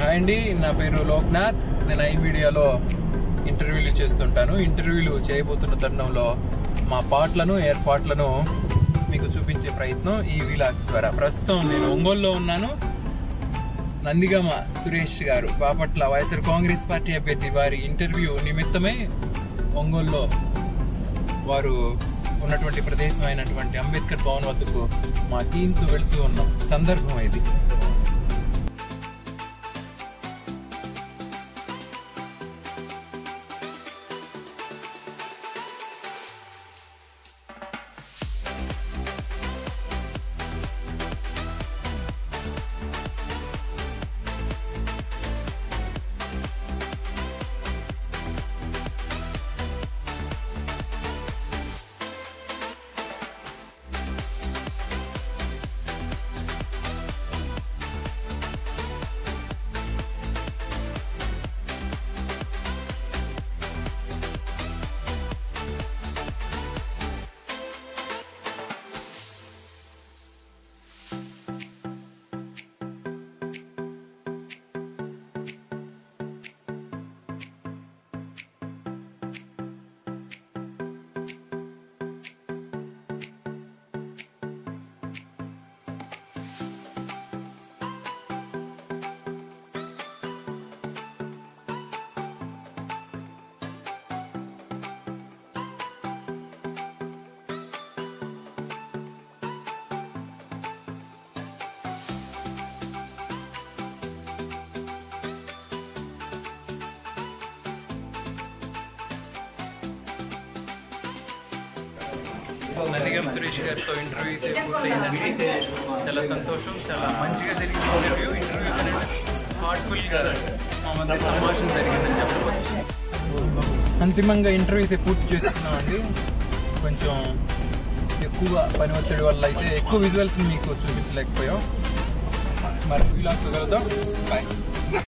hi అండి నా పేరు లోక్నాథ్ నేను ఐ మీడియాలో ఇంటర్వ్యూలు చేస్తుంటాను ఇంటర్వ్యూలు చేయబోతున్న తరుణంలో మా పాటలను ఏర్పాట్లను మీకు చూపించే ప్రయత్నం ఈ విలాగ్స్ ద్వారా ప్రస్తుతం నేను ఒంగోలులో ఉన్నాను నందిగామ సురేష్ గారు బాపట్ల వైఎస్ఆర్ కాంగ్రెస్ పార్టీ అభ్యర్థి వారి ఇంటర్వ్యూ నిమిత్తమై ఒంగోలులో వారు ఉన్నటువంటి ప్రదేశం అయినటువంటి అంబేద్కర్ భవన్ వద్దకు మా టీంతో వెళ్తూ ఉన్న సందర్భం ఇది నందిగం సురేష్ గారితో ఇంటర్వ్యూ అయితే పూర్తయిందండి చాలా సంతోషం చాలా మంచిగా జరిగింది ఇంటర్వ్యూ ఇంటర్వ్యూ అనేది హార్ట్ఫుల్గా మా మధ్య సంభాషణ జరిగిందని చెప్పవచ్చు అంతిమంగా ఇంటర్వ్యూ అయితే పూర్తి చేస్తున్నామండి కొంచెం ఎక్కువ పని ఒత్తిడి వల్ల అయితే ఎక్కువ విజువల్స్ మీకు చూపించలేకపోయాం మరి వీలాగ్ కలుద్దాం బాయ్